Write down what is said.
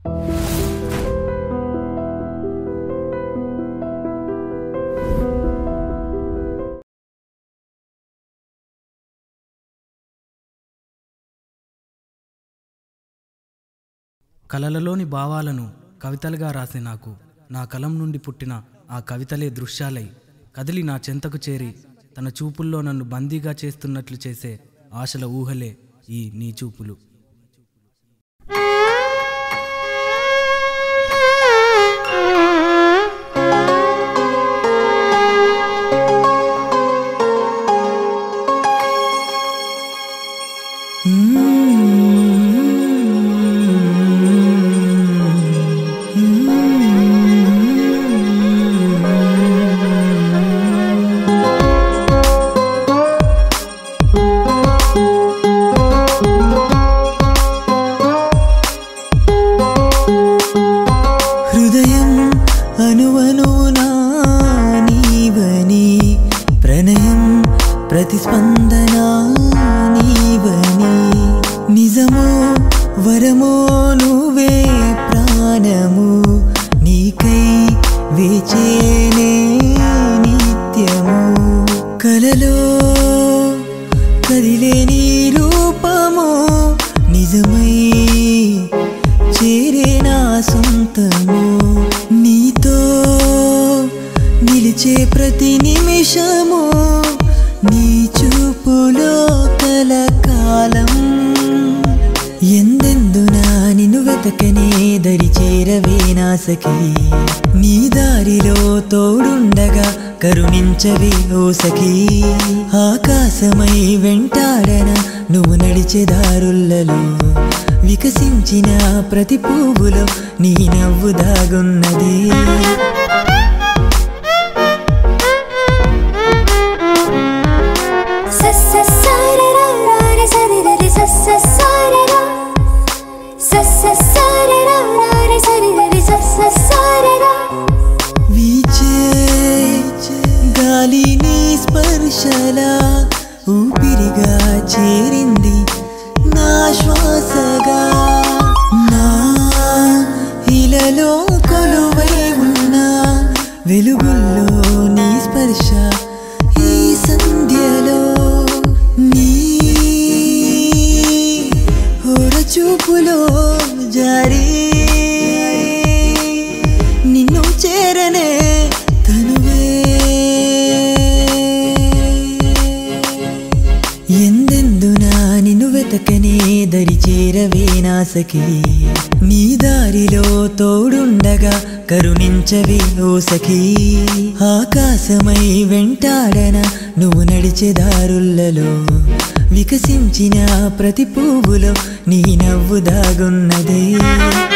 కలలలోని భావాలను కవితలుగా రాసే నాకు నా కలం నుండి పుట్టిన ఆ కవితలే దృశ్యాలై కదిలి నా చెంతకు చేరి తన చూపుల్లో నన్ను బందీగా చేస్తున్నట్లు చేసే ఆశల ఊహలే ఈ నీ చూపులు హృదయం అనువనునా నీవని ప్రణయం ప్రతిస్పందన నీవని నిజమో వరమో నువ్వే ప్రాణము నీకై వేచేనే నిత్యము కలలో కదిలే నీ రూపము నిజమై చేరే నా సొంతము నీతో నిలిచే ప్రతి నిమిషము నీ చూపులో కలకాలం ఎందెందున నిన్ను వెతకనే దరి చేరవే నాసకి నీ దారిలో తోడుండగా కరుణించవే ఓ సఖీ ఆకాశమై వెంటాడన నువ్వు నడిచే దారులలో వికసించిన ప్రతి పువ్వులో నీ నవ్వు దాగున్నది వీచే గాలి నీ స్పర్శలా ఊపిరిగా చేరింది నా శ్వాసగా నా ఇలలో కొలువై ఉన్న వెలుగుల్లో నీ స్పర్శ ఈ సంధ్యలో నీ హోర చూపులో జారీ నిన్ను చేరనే తనువే ఎందెందునా నిన్ను వెతకనే దరి చేరవే నాసకి నీ దారిలో తోడుండగా కరుణించవే ఓ సఖీ ఆకాశమై వెంటాడన నువ్వు నడిచే దారులలో వికసించిన ప్రతి పువ్వులో నీ నవ్వు దాగున్నదే